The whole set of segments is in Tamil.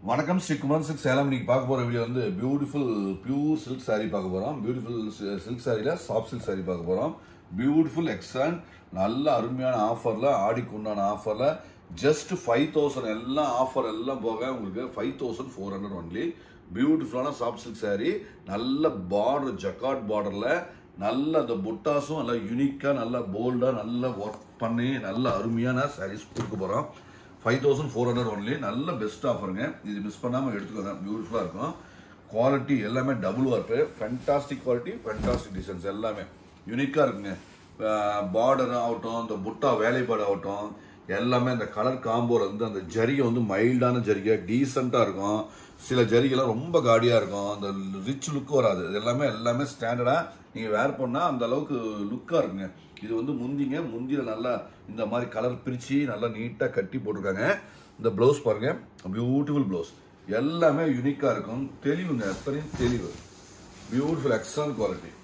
வணக்கம் ஸ்ரீ குமரன் சில்க் சேலம் இன்னைக்கு பார்க்க போற வீடியோ வந்து பியூட்டிஃபுல் பியூர் சில்க் saree பார்க்க போறோம் பியூட்டிஃபுல் சில்க் சாரியில சாஃப்ட் சில்க் saree பார்க்க போறோம் பியூட்டிஃபுல் எக்ஸலண்ட் நல்ல அருமையான ஆஃபர்ல ஆடிக்கு உண்டான ஆஃபர்ல ஜஸ்ட் ஃபைவ் தௌசண்ட் எல்லாம் ஆஃபர் எல்லாம் போக உங்களுக்கு five thousand four hundred only பியூட்டிஃபுல்லான சாஃப்ட் சில்க் saree நல்ல பார்டர் ஜக்காட் பார்டர்ல நல்ல அந்த புட்டாஸும் நல்லா யூனிக்காக நல்லா போல்டாக நல்லா ஒர்க் பண்ணி நல்ல அருமையான சாரீஸ் கொடுக்க போகிறோம் five thousand four hundred only நல்ல பெஸ்ட் ஆஃபருங்க இது மிஸ் பண்ணாமல் எடுத்துக்கோங்க பியூட்டிஃபுல்லாக இருக்கும் குவாலிட்டி எல்லாமே double work fantastic quality fantastic designs எல்லாமே யூனிக்காக இருக்குங்க பார்டர் ஆகட்டும் இந்த புட்டா வேலைப்பாடு ஆகட்டும் எல்லாமே அந்த கலர் காம்போல வந்து அந்த ஜரிகை வந்து மைல்டான ஜரிகை டீசெண்டாக இருக்கும் சில ஜரிகைலாம் ரொம்ப காடியாக இருக்கும் அந்த ரிச் லுக் வராது இது எல்லாமே எல்லாமே ஸ்டாண்டர்டாக நீங்கள் வேர் பண்ணால் அந்த அளவுக்கு லுக்காக இருக்குங்க இது வந்து முந்திங்க முந்தியில் நல்லா இந்த மாதிரி கலர் பிரித்து நல்லா நீட்டாக கட்டி போட்டிருக்காங்க இந்த ப்ளவுஸ் பாருங்க பியூட்டிஃபுல் ப்ளவுஸ் எல்லாமே யூனிக்காக இருக்கும் தெளிவுங்க எத்தனையும் தெளிவு பியூட்டிஃபுல் எக்ஸலன்ட் குவாலிட்டி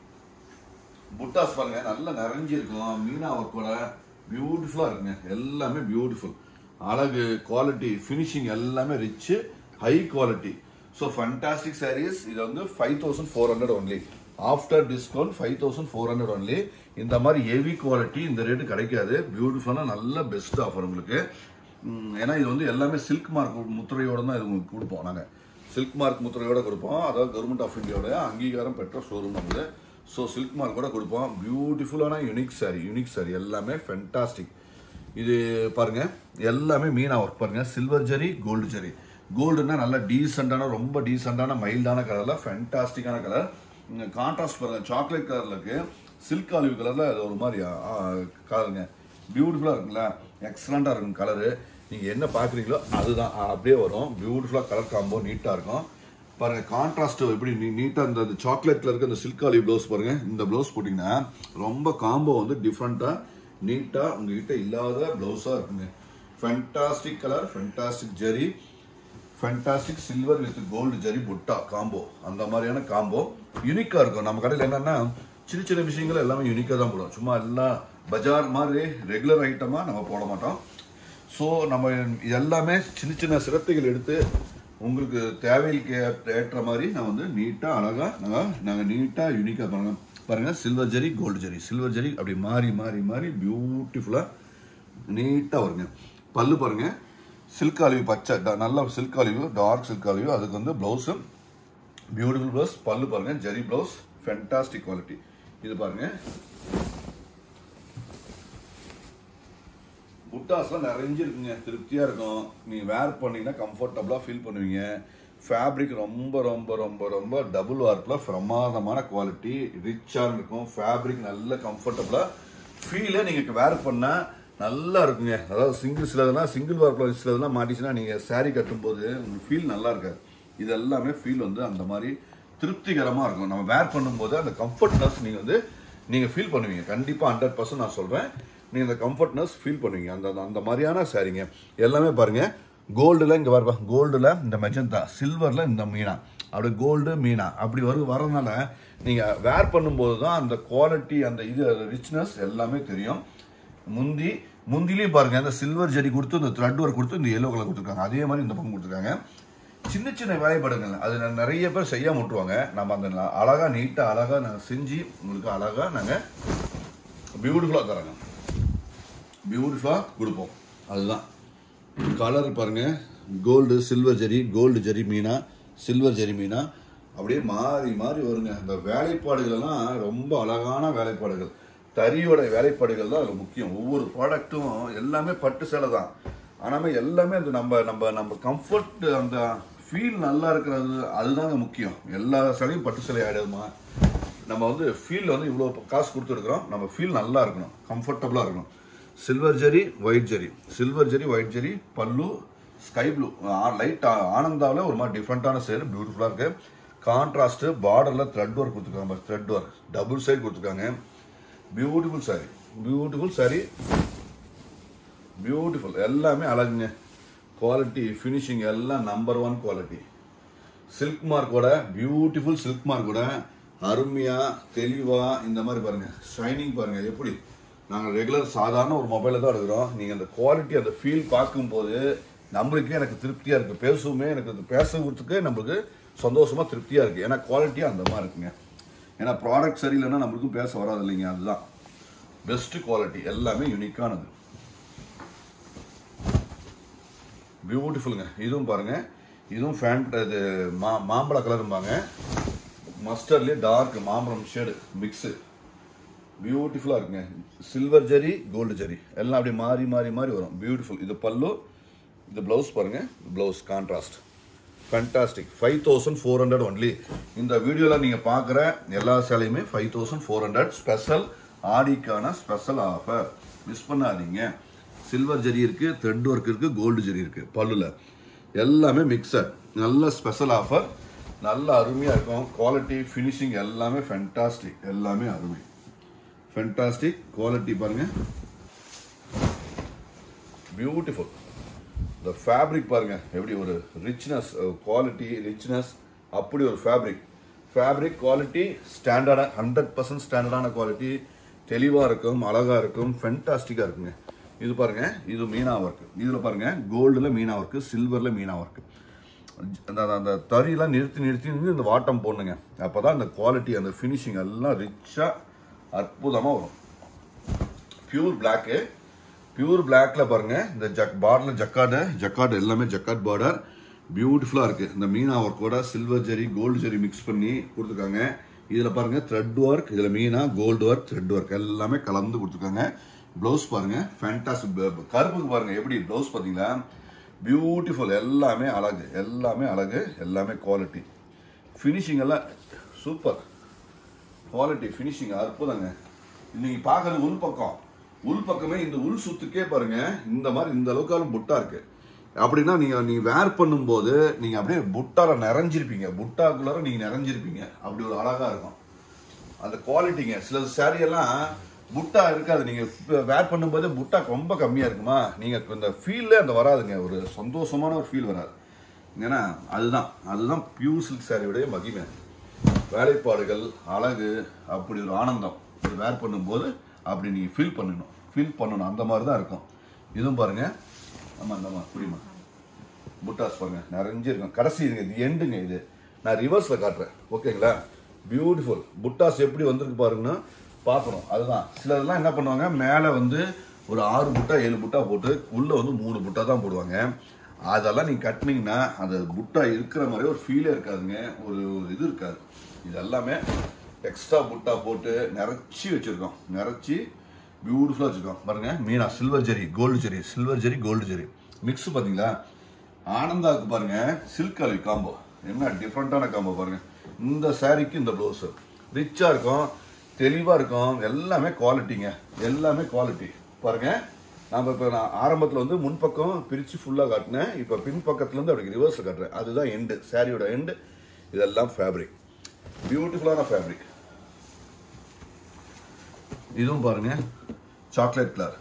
புட்டாஸ் பாருங்க நல்லா நிறைஞ்சிருக்கும் மீனா ஒர்க்கோட பியூட்டிஃபுல்லாக இருக்குங்க எல்லாமே பியூட்டிஃபுல் அழகு குவாலிட்டி ஃபினிஷிங் எல்லாமே rich high quality so fantastic sarees இது வந்து five thousand four hundred only after discount five thousand four hundred only இந்த மாதிரி ஹெவி குவாலிட்டி இந்த ரேட்டு கிடைக்காது பியூட்டிஃபுல்லான நல்ல பெஸ்ட் ஆஃபர் உங்களுக்கு உம், ஏன்னா இது வந்து எல்லாமே சில்க் மார்க் முத்திரையோட தான் இது உங்களுக்கு கொடுப்போம் நாங்கள் சில்க் மார்க் முத்திரையோட கொடுப்போம் அதாவது கவர்மெண்ட் ஆஃப் இந்தியாவோட அங்கீகாரம் பெற்ற ஷோரூம் நம்மளது ஸோ சில்க் மார்க் கூட கொடுப்போம் பியூட்டிஃபுல்லான யூனிக் சாரி யூனிக் சாரி எல்லாமே ஃபென்டாஸ்டிக் இது பாருங்க எல்லாமே மீனா ஒர்க் பாருங்க சில்வர் ஜரி கோல்டு ஜரி கோல்டுனா நல்ல டீசெண்டான ரொம்ப டீசெண்டான மைல்டான கலர்ல ஃபென்டாஸ்டிக்கான கலர் கான்ட்ராஸ்ட் பாருங்க சாக்லேட் கலர்ல இருக்கு சில்க் ஆலிவ் கலர்ல அது ஒரு மாதிரி கலருங்க பியூட்டிஃபுல்லா இருக்குங்களா எக்ஸலண்டா இருக்கும் கலரு நீங்க என்ன பாக்குறீங்களோ அதுதான் ஆ, அப்படியே வரும் பியூட்டிஃபுல்லா கலர் காம்போ நீட்டா இருக்கும் பாருங்க கான்ட்ராஸ்ட் எப்படி நீ- நீட்டா இந்த சாக்லேட்ல இருக்க இந்த சில்க் ஆலிவ் ப்ளவுஸ் பாருங்க இந்த ப்ளவுஸ் போட்டீங்கன்னா ரொம்ப காம்போ வந்து டிஃப்ரெண்டா நீட்டா உங்ககிட்ட இல்லாத ப்ளவுஸா இருக்குங்க fantastic colour fantastic zari fantastic silver with gold zari butta combo அந்த மாதிரியான காம்போ யூனிக்கா இருக்கும் நம்ம கடையில் என்னன்னா சின்ன சின்ன விஷயங்கள் எல்லாமே யூனிக்காக தான் போடுவோம் சும்மா எல்லாம் பஜார் மாதிரி ரெகுலர் ஐட்டமா நம்ம போட மாட்டோம் ஸோ நம்ம எல்லாமே சின்ன சின்ன சிரத்தைகள் எடுத்து உங்களுக்கு தேவைக்கு ஏற்ற மாதிரி நான் வந்து நீட்டாக அழகாக நாங்கள் நாங்கள் நீட்டாக யூனிக்காக பண்ணுவோம் பாருங்க silver zari gold zari silver zari அப்படி மாறி மாறி மாறி பியூட்டிஃபுல்லாக நீட்டாக வருங்க பல்லு பாருங்க சில்க் ஆலிவ் பச்சை ட- நல்ல silk olive dark silk olive அதுக்கு வந்து ப்ளவுஸு பியூட்டிஃபுல் ப்ளவுஸ் பல்லு பாருங்க ஜரி ப்ளவுஸ் ஃபென்டாஸ்டிக் குவாலிட்டி இது பாருங்க புட்டாஸ்லாம் நிறைஞ்சிருக்குங்க திருப்தியாக இருக்கும் நீங்கள் வேர் பண்ணீங்கன்னா கம்ஃபர்டபுளாக ஃபீல் பண்ணுவீங்க ஃபேப்ரிக் ரொம்ப ரொம்ப ரொம்ப ரொம்ப டபுள் வார்ப்பில் பிரமாதமான குவாலிட்டி ரிச்சாக இருக்கும் ஃபேப்ரிக் நல்ல கம்ஃபர்டபுளாக ஃபீலை நீங்கள் வேர் பண்ணால் நல்லா இருக்குங்க அதாவது சிங்கிள் சிலதெல்லாம் சிங்கிள் வார்ப்பில் சிலதெல்லாம் மாட்டிச்சுன்னா நீங்கள் saree கட்டும்போது உங்களுக்கு ஃபீல் நல்லா இருக்காது இது எல்லாமே ஃபீல் வந்து அந்த மாதிரி திருப்திகரமாக இருக்கும் நம்ம வேர் பண்ணும்போது அந்த கம்ஃபர்ட்னஸ் நீங்கள் வந்து நீங்கள் ஃபீல் பண்ணுவீங்க கண்டிப்பாக ஹண்ட்ரட் பர்சன்ட் நான் சொல்கிறேன் நீங்கள் அந்த கம்ஃபர்ட்னஸ் ஃபீல் பண்ணுவீங்க அந்த அந்த- அந்த மாதிரியான சாரீங்க எல்லாமே பாருங்க கோல்டில் இங்கே வரப்பா கோல்டில் இந்த மெஜந்தா சில்வரில் இந்த மீனா அப்படி கோல்டு மீனா அப்படி வரும் வரனால நீங்கள் வேர் பண்ணும்போது தான் அந்த குவாலிட்டி அந்த இது ரிச்னஸ் எல்லாமே தெரியும் முந்தி முந்திலையும் பாருங்க அந்த சில்வர் ஜெரி கொடுத்து இந்த த்ரெட் ஒர்க் கொடுத்து இந்த எல்லோ கலர் கொடுத்துருக்காங்க அதே மாதிரி இந்த பக்கம் கொடுத்துருக்காங்க சின்ன சின்ன வேலைப்பாடுகள் அது ந- நிறைய பேர் செய்யாம விட்டுருவாங்க நம்ம அந்த ந- அழகா நீட்டா அழகா நாங்கள் செஞ்சு உங்களுக்கு அழகா நாங்கள் பியூட்டிஃபுல்லாக தரோங்க பியூட்டிஃபுல்லாக கொடுப்போம் அதுதான் கலர் பாருங்க gold silver zari gold zari meena silver zari meena அப்படியே மாறி மாறி வருங்க இந்த வேலைப்பாடுகள் எல்லாம் ரொம்ப அழகான வேலைப்பாடுகள் தறியோட வேலைப்பாடுகள் தான் அதில் முக்கியம் ஒவ்வொரு ப்ராடக்ட்டும் எல்லாமே பட்டு சேலை தான் ஆனால் எல்லாமே அந்த நம்ம நம்ம நம்ம கம்ஃபர்ட் அந்த ஃபீல் நல்லா இருக்கிறது அதுதாங்க முக்கியம் எல்லா சேலையும் பட்டு சேலை ஆயிடுமா நம்ம வந்து ஃபீல் வந்து இவ்வளோ காசு கொடுத்துருக்குறோம் நம்ம ஃபீல் நல்லா இருக்கணும் கம்ஃபர்டபுளாக இருக்கணும் silver zari white zari silver zari white zari pallu sky blue light ஆனந்தாவில் ஒரு மாதிரி டிஃப்ரெண்ட்டான சேல் பியூட்டிஃபுல்லாக இருக்கு கான்ட்ராஸ்ட் பார்டரில் த்ரெட் ஒர்க் கொடுத்துருக்காங்க த்ரெட் ஒர்க் டபுள் சைடு கொடுத்துருக்காங்க beautiful saree beautiful saree beautiful எல்லாமே அழகுங்க குவாலிட்டி ஃபினிஷிங் எல்லாம் நம்பர் ஒன் குவாலிட்டி சில்க் மார்க்கோட பியூட்டிஃபுல் சில்க் மார்க்கோட அருமையா தெளிவா இந்த மாதிரி பாருங்க ஷைனிங் பாருங்க எப்படி நாங்கள் ரெகுலர் சாதாரண ஒரு மொபைலில் தான் எடுக்கிறோம் நீங்கள் அந்த குவாலிட்டி அந்த ஃபீல் பார்க்கும்போது நம்மளுக்கே எனக்கு திருப்தியாக இருக்குது பேசவுமே எனக்கு இது பேசுறதுக்கு நம்மளுக்கு சந்தோஷமாக திருப்தியாக இருக்குது ஏன்னா குவாலிட்டியாக அந்த மாதிரி இருக்குங்க ஏன்னா ப்ராடக்ட் சரியில்லைன்னா நம்மளுக்கும் பேச வராது இல்லைங்க அதுதான் பெஸ்ட் குவாலிட்டி எல்லாமே யூனிக்கானது பியூட்டிஃபுல்லுங்க இதுவும் பாருங்க இதுவும் ஃபேண்ட் இது மா மாம்பழ கலரும்பாங்க மஸ்டர்லேயே டார்க் மாம்பழம் ஷேடு மிக்ஸு பியூட்டிஃபுல்லாக இருக்குங்க சில்வர் ஜரி கோல்டு ஜரி எல்லாம் அப்படியே மாறி மாறி மாறி வரும் பியூட்டிஃபுல் இது பல்லு இது ப்ளவுஸ் பாருங்க blouse contrast fantastic five thousand four hundred only இந்த வீடியோவில் நீங்கள் பார்க்குற எல்லா சேலையுமே five thousand four hundred special ஆடிக்கான ஸ்பெஷல் ஆஃபர் மிஸ் பண்ணாதீங்க சில்வர் ஜரி இருக்கு த்ரெட் ஒர்க் இருக்கு கோல்டு ஜரி இருக்கு பல்லுல எல்லாமே மிக்சர் நல்ல ஸ்பெஷல் ஆஃபர் நல்ல அருமையாக இருக்கும் குவாலிட்டி ஃபினிஷிங் எல்லாமே ஃபென்டாஸ்டிக் எல்லாமே அருமை ஃபென்டாஸ்டிக் குவாலிட்டி பாருங்க பியூட்டிஃபுல் இந்த ஃபேப்ரிக் பாருங்க எப்படி ஒரு ரிச்னஸ் குவாலிட்டி ரிச்னஸ் அப்படி ஒரு ஃபேப்ரிக் ஃபேப்ரிக் குவாலிட்டி ஸ்டாண்டர்டாக ஹண்ட்ரட் பர்சன்ட் ஸ்டாண்டர்டான குவாலிட்டி தெளிவாக இருக்கும் அழகாக இருக்கும் ஃபென்டாஸ்டிக்காக இருக்குங்க இது பாருங்க இது மீனா ஒர்க் இதில் பாருங்க கோல்டில் மீனா ஒர்க்கு சில்வரில் மீனா ஒர்க்கு அந்த அந்த- அந்த தறியெல்லாம் நிறுத்தி நிறுத்தி நிறுத்தி இந்த வாட்டம் போடணுங்க அப்போ தான் அந்த குவாலிட்டி அந்த ஃபினிஷிங் எல்லாம் ரிச்சாக அற்புதமாக வரும் பியூர் பிளாக்கு பியூர் பிளாக்ல பாருங்க இந்த ஜக் பார்டர்ல ஜக்கார்டு ஜக்கார்டு எல்லாமே ஜக்கார்ட் பார்டர் பியூட்டிஃபுல்லா இருக்கு இந்த மீனா ஒர்க்கோட silver zari gold zari mix பண்ணி கொடுத்துருக்காங்க இதுல பாருங்க த்ரெட் ஒர்க் இதுல meena gold work thread work எல்லாமே கலந்து கொடுத்துருக்காங்க ப்ளவுஸ் பாருங்க ஃபேண்டாஸ்டிக் கருப்புக்கு பாருங்க எப்படி ப்ளவுஸ் பாத்தீங்களா பியூட்டிஃபுல் எல்லாமே அழகு எல்லாமே அழகு எல்லாமே குவாலிட்டி ஃபினிஷிங் எல்லாம் சூப்பர் குவாலிட்டி ஃபினிஷிங் அற்புதங்க இன்னைக்கு பார்க்கறது உள் பக்கம் உள் பக்கமே இந்த உள் சுத்துக்கே பாருங்க இந்த மாதிரி இந்த அளவுக்காலும் புட்டா இருக்கு அப்படின்னா நீங்க நீங்க வேர் பண்ணும்போது நீங்க அப்படியே புட்டால நிறைஞ்சிருப்பீங்க புட்டாக்குள்ளார நீங்க நிறைஞ்சிருப்பீங்க அப்படி ஒரு அழகா இருக்கும் அந்த குவாலிட்டிங்க சில saree எல்லாம் புட்டா இருக்காது நீங்க வேர் பண்ணும்போது புட்டா ரொம்ப கம்மியா இருக்குமா நீங்க இந்த ஃபீல்ல அந்த வராதுங்க ஒரு சந்தோஷமான ஒரு ஃபீல் வராது ஏன்னா அதுதான் அதுதான் பியூர் சில்க் சாரியுடைய மகிமை வேலைப்பாடுகள் அழகு அப்படி ஒரு ஆனந்தம் இது வேர் பண்ணும்போது அப்படி நீ ஃபீல் பண்ணணும் ஃபீல் பண்ணணும் அந்த மாதிரி தான் இருக்கும் இதுவும் பாருங்க ஆமா அந்தம்மா புரியுமா புட்டாஸ் பாருங்க நிறைஞ்சு இருக்கும் கடைசி இதுங்க இது எண்டுங்க இது நான் ரிவர்ஸ்ல காட்டுறேன் ஓகேங்களா பியூட்டிஃபுல் புட்டாஸ் எப்படி வந்திருக்கு பாருங்கன்னா பார்க்கணும் அதுதான் சிலர்லாம் என்ன பண்ணுவாங்க மேலே வந்து ஒரு ஆறு புட்டா ஏழு புட்டா போட்டு உள்ள வந்து மூணு புட்டா தான் போடுவாங்க அதெல்லாம் நீங்க கட்டினீங்கன்னா அந்த புட்டா இருக்கிற மாதிரி ஒரு ஃபீலே இருக்காதுங்க ஒரு ஒரு இது இருக்காது இது எல்லாமே எக்ஸ்ட்ரா புட்டா போட்டு நிறைச்சி வச்சிருக்கோம் நிறைச்சி பியூட்டிஃபுல்லாக வச்சிருக்கோம் பாருங்க meena silver zari gold zari silver zari gold zari mix பாத்தீங்களா ஆனந்தாவுக்கு பாருங்க சில்க் அலி காம்போ என்ன டிஃப்ரெண்டான காம்போ பாருங்க இந்த சாரிக்கு இந்த ப்ளவுஸ் ரிச்சா இருக்கும் தெளிவா இருக்கும் எல்லாமே குவாலிட்டிங்க எல்லாமே குவாலிட்டி பாருங்க நாம இப்போ நான் ஆரம்பத்தில் வந்து முன்பக்கம் பிரித்து ஃபுல்லாக காட்டினேன் இப்போ பின்பக்கத்துலேருந்து அப்படி ரிவர்ஸ் காட்டுறேன் அதுதான் எண்டு சாரியோட எண்டு இதெல்லாம் ஃபேப்ரிக் பியூட்டிஃபுல்லான ஃபேப்ரிக் இதுவும் பாருங்க சாக்லேட் கலர்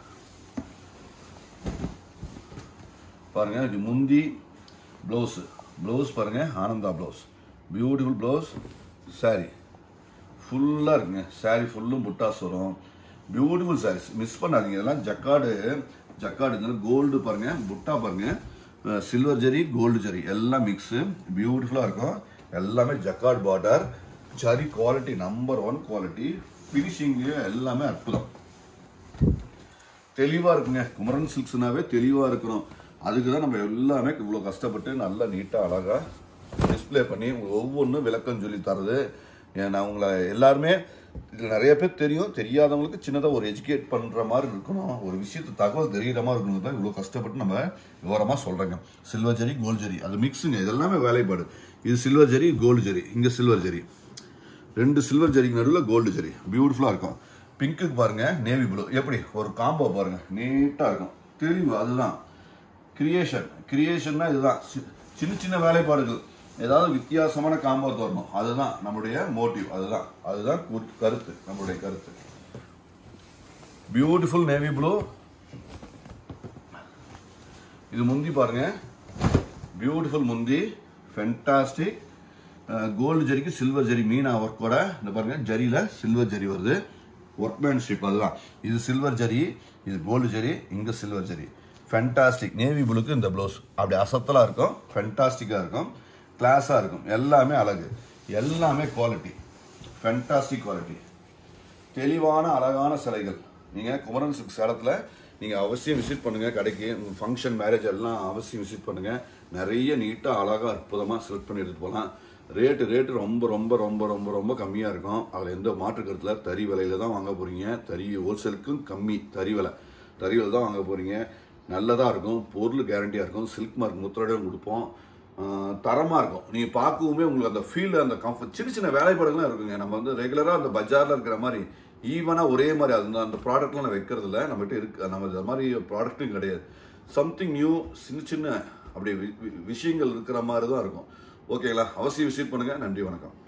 பாருங்க இது முந்தி ப்ளவுஸ் ப்ளவுஸ் பாருங்க Ananda blouse beautiful blouse saree ஃபுல்லாக இருக்குங்க saree ஃபுல்லும் புட்டாஸ் வரும் பியூட்டிஃபுல் sarees மிஸ் பண்ணாதீங்க இதெல்லாம் ஜக்காடு ஜக்காடு கோல்டு பாருங்க புட்டா பாருங்க சில்வர் ஜரி கோல்டு ஜரி எல்லாம் மிக்ஸு பியூட்டிஃபுல்லாக இருக்கும் எல்லாமே jacquard border zari quality number one quality finishing எல்லாமே அற்புதம் தெளிவாக இருக்குங்க குமரன் சில்க்ஸ்னாவே தெளிவாக இருக்கிறோம் அதுக்கு தான் நம்ம எல்லாமே இவ்வளோ கஷ்டப்பட்டு நல்லா நீட்டாக அழகாக டிஸ்ப்ளே பண்ணி உங்களுக்கு ஒவ்வொன்றும் விளக்கம் சொல்லி தரது ஏன் நான் உங்களை எல்லாருமே இதில் நிறைய பேர் தெரியும் தெரியாதவங்களுக்கு சின்னதாக ஒரு எஜுகேட் பண்ணுற மாதிரி இருக்கணும் ஒரு விஷயத்து தகவல் தெரிகிற மாதிரி இருக்கணும் தான் இவ்வளோ கஷ்டப்பட்டு நம்ம விவரமாக சொல்கிறேங்க சில்வர் ஜெரி கோல்டு ஜெரி அது மிக்ஸுங்க இது எல்லாமே வேலைப்பாடு இது சில்வர் ஜெரி கோல்டு ஜெரி இங்கே சில்வர் ஜெரி ரெண்டு சில்வர் ஜரிக்கு நடுவில் கோல்டு ஜரி பியூட்டிஃபுல்லாக இருக்கும் பிங்க்குக்கு பாருங்க நேவி ப்ளூ எப்படி ஒரு காம்போ பாருங்க நீட்டாக இருக்கும் தெளிவு அதுதான் கிரியேஷன் கிரியேஷன்னா இதுதான் சி- சின்ன சின்ன வேலைப்பாடுகள் ஏதாவது வித்தியாசமான காம்போ வரணும் அதுதான் நம்மளுடைய மோட்டிவ் அதுதான் அதுதான் கு- கருத்து நம்மளுடைய கருத்து பியூட்டிஃபுல் நேவி ப்ளூ இது முந்தி பாருங்க பியூட்டிஃபுல் முந்தி ஃபென்டாஸ்டிக் கோல்டு ஜரிக்கு சில்வர் ஜரி மீனா ஒர்க்கோட இந்த பாருங்க ஜரியில சில்வர் ஜரி வருது ஒர்க்மேன்ஷிப் அதுதான் இது சில்வர் ஜரி இது கோல்டு ஜரி இங்க சில்வர் ஜரி ஃபென்டாஸ்டிக் நேவி ப்ளூக்கு இந்த ப்ளவுஸ் அப்படி அசத்தலாக இருக்கும் ஃபென்டாஸ்டிக்காக இருக்கும் கிளாஸாக இருக்கும் எல்லாமே அழகு எல்லாமே குவாலிட்டி ஃபென்டாஸ்டிக் குவாலிட்டி தெளிவான அழகான சிலைகள் நீங்கள் குமரன் சில்க் சேலத்தில் நீங்கள் அவசியம் விசிட் பண்ணுங்கள் கடைக்கு உங்கள் ஃபங்க்ஷன் மேரேஜ் எல்லாம் அவசியம் விசிட் பண்ணுங்கள் நிறைய நீட்டாக அழகாக அற்புதமாக செலக்ட் பண்ணி எடுத்துட்டு போகலாம் ரேட்டு ரேட்டு ரொம்ப ரொம்ப ரொம்ப ரொம்ப ரொம்ப கம்மியாக இருக்கும் அதில் எந்த மாற்று கருத்தில் தறி விலையில தான் வாங்க போகிறீங்க தறி ஹோல்சேலுக்கும் கம்மி தறி விலை தறி விலை தான் வாங்க போகிறீங்க நல்லதாக இருக்கும் பொருள் கேரண்டியாக இருக்கும் சில்க் மார்க் முத்திரையும் கொடுப்போம் தரமாக இருக்கும் நீங்கள் பார்க்கவுமே உங்களுக்கு அந்த ஃபீல் அந்த கம்ஃபர்ட் சின்ன சின்ன வேலைப்பாடுகள்லாம் இருக்குங்க நம்ம வந்து ரெகுலராக அந்த பஜாரில் இருக்கிற மாதிரி ஈவனாக ஒரே மாதிரி அது அந்த ப்ராடக்ட்லாம் நான் வைக்கிறது இல்லை நம்மகிட்ட இருக்கு நம்ம இந்த மாதிரி ப்ராடக்ட்டும் கிடையாது சம்திங் நியூ சின்ன சின்ன அப்படி வி- வி- விஷயங்கள் இருக்கிற மாதிரி தான் இருக்கும் ஓகேங்களா அவசியம் விசிட் பண்ணுங்கள் நன்றி வணக்கம்